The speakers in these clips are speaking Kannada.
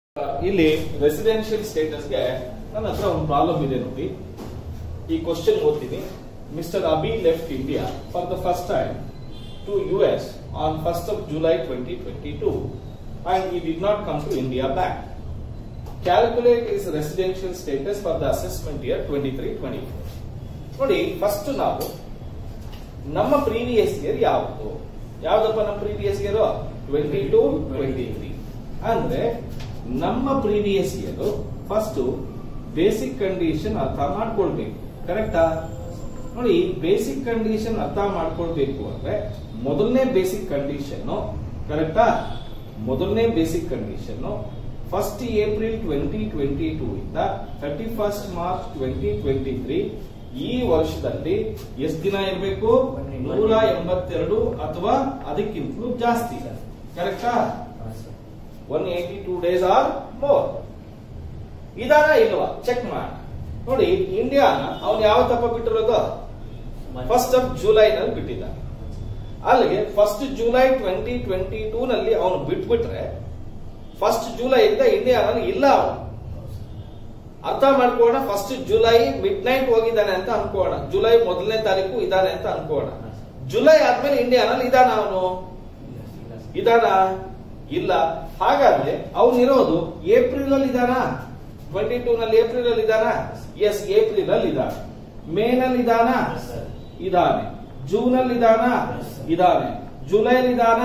ಇಲ್ಲಿ ರೆಸಿಡೆನ್ಷಿಯಲ್ ಸ್ಟೇಟಸ್ಗೆ ನನ್ನ ಹತ್ರ ಒಂದು ಪ್ರಾಬ್ಲಮ್ ಇದೆ ನೋಡಿ ಈ ಕ್ವಶನ್ ಓದ್ತೀನಿ Mr Abhi left India for the first time to U S on first of July twenty twenty two and he did not come to India back calculate is residential status for the assessment year twenty three twenty ನೋಡಿ ಫಸ್ಟ್ ನಾವು ನಮ್ಮ ಪ್ರೀವಿಯಸ್ ಇಯರ್ ಯಾವುದು ಯಾವ್ದಪ್ಪ ನಮ್ಮ previous year twenty two twenty three ಅಂದ್ರೆ ನಮ್ಮ previous year first basic condition ಅರ್ಥ ಮಾಡ್ಕೊಳ್ಬೇಕು ಕರೆಕ್ಟಾ ನೋಡಿ ಬೇಸಿಕ್ ಕಂಡೀಷನ್ ಅರ್ಥ ಮಾಡ್ಕೊಳ್ಬೇಕು ಅಂದ್ರೆ ಮೊದಲನೇ ಬೇಸಿಕ್ ಕಂಡೀಷನ್ ಕರೆಕ್ಟಾ ಮೊದಲನೇ basic condition first April twenty twenty two ಇಂದ thirty first March twenty twenty three ಈ ವರ್ಷದಲ್ಲಿ ಎಷ್ಟು ದಿನ ಇರಬೇಕು ನೂರ ಎಂಬತ್ತೆರಡು ಅಥವಾ ಅದಕ್ಕಿಂತಲೂ ಜಾಸ್ತಿ ಕರೆಕ್ಟಾ one eighty two days or more ಇದಾನ ಇಲ್ವಾ ಚೆಕ್ ಮಾಡಿ ನೋಡಿ ಇಂಡಿಯಾನ ಅವನು ಯಾವ ತಪ್ಪ ಬಿಟ್ಟಿರೋದು ಫಸ್ಟ್ ಆಫ್ ಜುಲೈ ನಲ್ಲಿ ಬಿಟ್ಟಿದ್ದ ಅಲ್ಲಿಗೆ first July twenty twenty two ನಲ್ಲಿ ಅವನು ಬಿಟ್ಬಿಟ್ರೆ ಫಸ್ಟ್ ಜುಲೈ ಇಂದ ಇಂಡಿಯಾನಲ್ಲಿ ಇಲ್ಲ ಅವನು ಅರ್ಥ ಮಾಡ್ಕೋಣ ಫಸ್ಟ್ ಜುಲೈ ಮಿಡ್ ನೈಟ್ ಹೋಗಿದ್ದಾನೆ ಅಂತ ಅನ್ಕೋಣ ಜುಲೈ ಮೊದಲನೇ ತಾರೀಕು ಇದ್ದಾನೆ ಅಂತ ಅನ್ಕೋಣ ಜುಲೈ ಆದ್ಮೇಲೆ ಇಂಡಿಯಾನಲ್ಲಿ ಇದಾನ ಅವನು ಇದಾನ ಇಲ್ಲ ಹಾಗಾದ್ರೆ ಅವನಿರೋದು ಏಪ್ರಿಲ್ ಅಲ್ಲಿ ಇದಾನ ಟ್ವೆಂಟಿ ಟೂ ನಲ್ಲಿ ಏಪ್ರಿಲ್ ಅಲ್ಲಿ ಇದಾನ ಎಸ್ ಏಪ್ರಿಲ್ ಅಲ್ಲಿ ಇದಾನೆ ಮೇ ನಲ್ಲಿ ಇದಾನ ಇದಾನೆ ಜೂನ್ ಅಲ್ಲಿ ಇದಾನ ಇದಾನೆ ಜುಲೈ ಅಲ್ಲಿ ಇದಾನ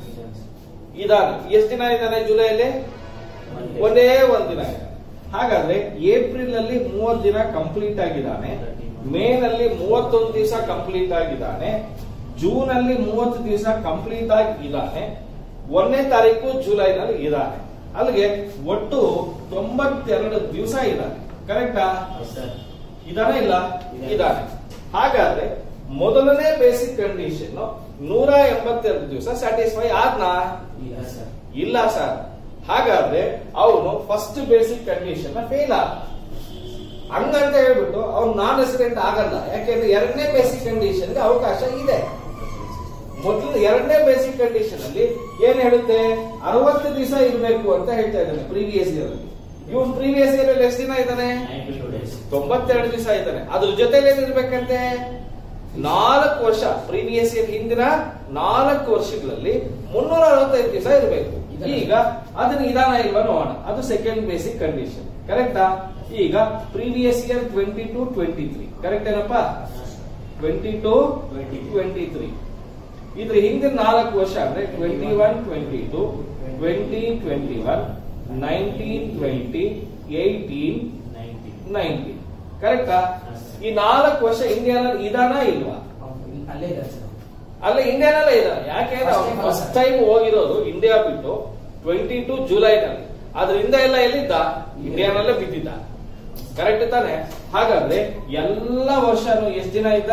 ಇದಾನೆ ಎಷ್ಟು ದಿನ ಇದ್ದಾನೆ ಜುಲೈಲಿ ಒಂದೇ ಒಂದ್ ದಿನ ಇದೆ ಹಾಗಾದ್ರೆ ಏಪ್ರಿಲ್ ಅಲ್ಲಿ ಮೂವತ್ತು ದಿನ ಕಂಪ್ಲೀಟ್ ಆಗಿದ್ದಾನೆ ಮೇ ನಲ್ಲಿ ಮೂವತ್ತೊಂದು ದಿವಸ ಕಂಪ್ಲೀಟ್ ಆಗಿದ್ದಾನೆ ಜೂನ್ ಅಲ್ಲಿ ಮೂವತ್ತು ದಿವಸ ಕಂಪ್ಲೀಟ್ ಆಗಿ ಇದ್ದಾನೆ ಒಂದನೇ ತಾರೀಕು ಜುಲೈ ನಲ್ಲಿ ಇದ್ದಾನೆ ಅಲ್ಲಿಗೆ ಒಟ್ಟು ತೊಂಬತ್ತೆರಡು ದಿವಸ ಇದ್ದಾನೆ ಕರೆಕ್ಟಾ ಇದಾನೆ ಇಲ್ಲ ಇದಾನೆ ಹಾಗಾದ್ರೆ ಮೊದಲನೇ ಬೇಸಿಕ್ ಕಂಡೀಷನ್ ನೂರ ಎಂಬತ್ತೆರಡು ದಿವಸ ಸ್ಯಾಟಿಸ್ಫೈ ಆದ್ನಾ ಇಲ್ಲ ಸರ್ ಹಾಗಾದ್ರೆ ಅವನು ಫಸ್ಟ್ ಬೇಸಿಕ್ ಕಂಡೀಷನ್ ಫೇಲ್ ಆದ ಹಂಗಂತ ಹೇಳ್ಬಿಟ್ಟು ಅವ್ನು ನಾನ್ ರೆಸಿಡೆಂಟ್ ಆಗಲ್ಲ ಯಾಕೆಂದ್ರೆ ಎರಡನೇ ಬೇಸಿಕ್ ಕಂಡೀಷನ್ ಅವಕಾಶ ಇದೆ ಮೊದಲು ಎರಡನೇ ಬೇಸಿಕ್ ಕಂಡೀಷನ್ ಅಲ್ಲಿ ಏನ್ ಹೇಳುತ್ತೆ ಅರವತ್ತು ದಿವಸ ಇರಬೇಕು ಅಂತ ಹೇಳ್ತಾ ಇದ್ದಾನೆ ಪ್ರೀವಿಯಸ್ ಇಯರ್ ಅಲ್ಲಿ ಇವನ್ ಪ್ರೀವಿಯಸ್ ಇಯರ್ ಅಲ್ಲಿ ಎಷ್ಟು ದಿನ ಇದ್ದಾನೆ ತೊಂಬತ್ತೆರಡು ದಿವಸ ಇದ್ದಾನೆ ಅದ್ರ ಜೊತೆಲಿ ಏನಿರ್ಬೇಕಂತೆ ನಾಲ್ಕು ವರ್ಷ ಪ್ರೀವಿಯಸ್ ಇಯರ್ ಹಿಂದಿನ ನಾಲ್ಕು ವರ್ಷಗಳಲ್ಲಿ ಮುನ್ನೂರ ಅರವತ್ತೈದು ದಿವಸ ಇರಬೇಕು ಈಗ ಅದನ್ನ ಇದಾನ ಇಲ್ವಾ ನೋಡೋಣ ಅದು ಸೆಕೆಂಡ್ ಬೇಸಿಕ್ ಕಂಡೀಷನ್ ಕರೆಕ್ಟಾ ಈಗ previous year twenty two twenty three correct ಏನಪ್ಪ ಟ್ವೆಂಟಿ ಟು ಟ್ವೆಂಟಿ ತ್ರೀ ಇದ್ರ ಹಿಂದಿನ ನಾಲ್ಕು ವರ್ಷ ಅಂದ್ರೆ twenty one twenty two twenty twenty one nineteen twenty eighteen nineteen ಕರೆಕ್ಟಾ ಈ ನಾಲ್ಕು ವರ್ಷ ಇಂಡಿಯಾನಲ್ಲಿ ಇದಾನ ಇಲ್ವಾ ಅಲ್ಲೇ ಇದೆ ಸರ್ ಅಲ್ಲ ಇಂಡಿಯಾನಲ್ಲೇ ಇದ್ದಾನೆ ಯಾಕೆಂದ್ರೆ First time ಫಸ್ಟ್ ಟೈಮ್ ಹೋಗಿರೋದು ಇಂಡಿಯಾ ಬಿಟ್ಟು ಟ್ವೆಂಟಿ ಟು ಜುಲೈನಲ್ಲಿ ಅದರಿಂದ ಎಲ್ಲ ಎಲ್ಲಿದ್ದ ಇಂಡಿಯಾನಲ್ಲೇ ಬಿದ್ದಿದ್ದ ಕರೆಕ್ಟ್ ತಾನೆ ಹಾಗಾದ್ರೆ ಎಲ್ಲ ವರ್ಷನೂ ಎಷ್ಟು ದಿನ ಇದ್ದ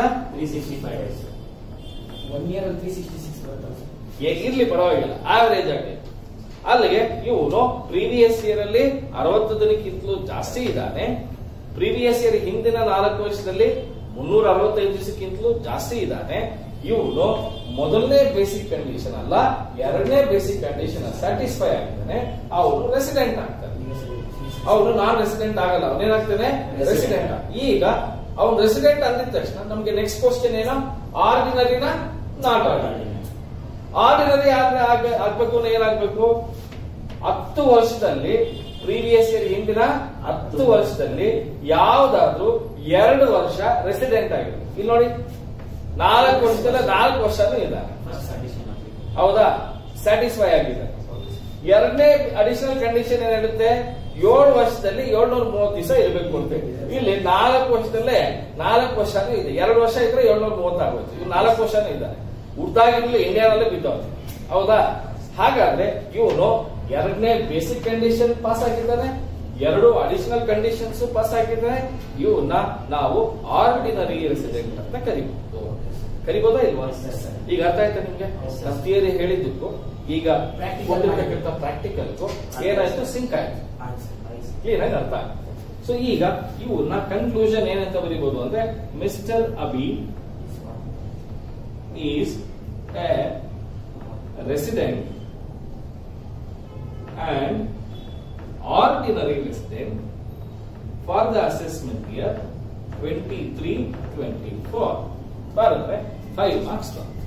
ಒನ್ ಇಯರ್ ಅಲ್ಲಿ ತ್ರೀ ಸಿಕ್ಸ್ಟಿ ಸಿಕ್ಸ್ ಬರುತ್ತೆ ಸರ್ ಏ- ಇರ್ಲಿ ಪರವಾಗಿಲ್ಲ ಆವರೇಜ್ ಆಗಿ ಅಲ್ಲಿಗೆ ಇವನು ಪ್ರೀವಿಯಸ್ ಇಯರ್ ಅಲ್ಲಿ ಅರವತ್ತು ದಿನಕ್ಕಿಂತಲೂ ಜಾಸ್ತಿ ಇದ್ದಾನೆ ಪ್ರೀವಿಯಸ್ ಇಯರ್ ಹಿಂದಿನ ನಾಲ್ಕು ವರ್ಷದಲ್ಲಿ ಮುನ್ನೂರ ಅರವತ್ತೈದು ದಿವಸಕ್ಕಿಂತಲೂ ಜಾಸ್ತಿ ಇದ್ದಾನೆ ಇವನು ಮೊದಲನೇ ಬೇಸಿಕ್ ಕಂಡೀಷನ್ ಅಲ್ಲ ಎರಡನೇ ಬೇಸಿಕ್ ಕಂಡೀಷನ್ ಸ್ಯಾಟಿಸ್ಫೈ ಆಗಿದ್ದಾನೆ ಅವನು ರೆಸಿಡೆಂಟ್ ಆಗ್ತಾನೆ ಅವನು ನಾನ್ ರೆಸಿಡೆಂಟ್ ಆಗಲ್ಲ ಅವನೇನಾಗ್ತಾನೆ ರೆಸಿಡೆಂಟ್ ಈಗ ಅವನು ರೆಸಿಡೆಂಟ್ ಅಂದಿದ ತಕ್ಷಣ ನಮ್ಗೆ ನೆಕ್ಸ್ಟ್ ಕ್ವಶನ್ ಏನು ಆರ್ಡಿನರಿನ ನಾಟ್ ಆರ್ಡಿನರಿ ಆರ್ಡಿನರಿ ಆಗ್ಬೇಕು ಅಂದ್ರೆ ಏನಾಗ್ಬೇಕು ಹತ್ತು ವರ್ಷದಲ್ಲಿ ಪ್ರೀವಿಯಸ್ ಇಯರ್ ಹಿಂದಿನ ಹತ್ತು ವರ್ಷದಲ್ಲಿ ಯಾವ್ದಾದ್ರು ಎರಡು ವರ್ಷ ರೆಸಿಡೆಂಟ್ ಆಗಿದೆ ಇಲ್ಲಿ ನೋಡಿ ನಾಲ್ಕು ವರ್ಷದಲ್ಲ ನಾಲ್ಕು ವರ್ಷನೂ ಇದ್ದಾರೆ ಹೌದಾ ಸ್ಯಾಟಿಸ್ಫೈ ಆಗಿದೆ ಎರಡನೇ ಅಡಿಷನಲ್ ಕಂಡೀಷನ್ ಏನ್ ಹೇಳುತ್ತೆ ಏಳು ವರ್ಷದಲ್ಲಿ ಏಳ್ನೂರ ಮೂವತ್ತು ದಿವಸ ಇರಬೇಕು ಅಂತ ಇಲ್ಲಿ ನಾಲ್ಕು ವರ್ಷದಲ್ಲೇ ನಾಲ್ಕು ವರ್ಷನೂ ಇದೆ ಎರಡು ವರ್ಷ ಇದ್ರೆ ಏಳ್ನೂರ ಮೂವತ್ತು ಆಗೋಯ್ತು ಇವ್ ನಾಲ್ಕು ವರ್ಷನೂ ಇದ್ದಾನೆ ಹುಟ್ಟಾಗಿರ್ಲಿ ಇಂಡಿಯಾನಲ್ಲೇ ಬಿದ್ದವ್ರು ಹೌದಾ ಹಾಗಾದ್ರೆ ಇವನು ಎರಡನೇ ಬೇಸಿಕ್ ಕಂಡೀಷನ್ ಪಾಸ್ ಆಗಿದ್ದಾನೆ ಎರಡು ಅಡಿಷನಲ್ ಕಂಡೀಷನ್ಸ್ ಪಾಸ್ ಆಗಿದ್ದಾನೆ ಇವನ್ನ ನಾವು ಆರ್ಡಿನರಿ ರೆಸಿಡೆಂಟ್ ಅಂತ ಕರಿಬಹುದು ಕರಿಬೋದಾ ಇಲ್ವಾ Yes, sir. ಈಗ ಅರ್ಥ ಆಯ್ತಾ ನಿಮ್ಗೆ Yes, sir. ನಾವು ಥಿಯರಿ ಹೇಳಿದ್ದಕ್ಕೂ ಈಗ Practical ಕೊಟ್ಟಿರ್ತಕ್ಕಂಥ ಪ್ರಾಕ್ಟಿಕಲ್ ಏನಾಯ್ತು ಸಿಂಕ್ ಆಯ್ತು ಕ್ಲಿಯರ್ ಆಗಿ ಅರ್ಥ ಆಯ್ತು ಸೊ ಈಗ ಇವನ್ನ ಕನ್ಕ್ಲೂಷನ್ ಏನಂತ ಬರೀಬಹುದು ಅಂದ್ರೆ Mr Abhi is a resident and in real estate for the assessment year twenty three twenty four ಬರೆದ್ರೆ ಫೈವ್ ಮಾರ್ಕ್ಸ್ ಬರುತ್ತೆ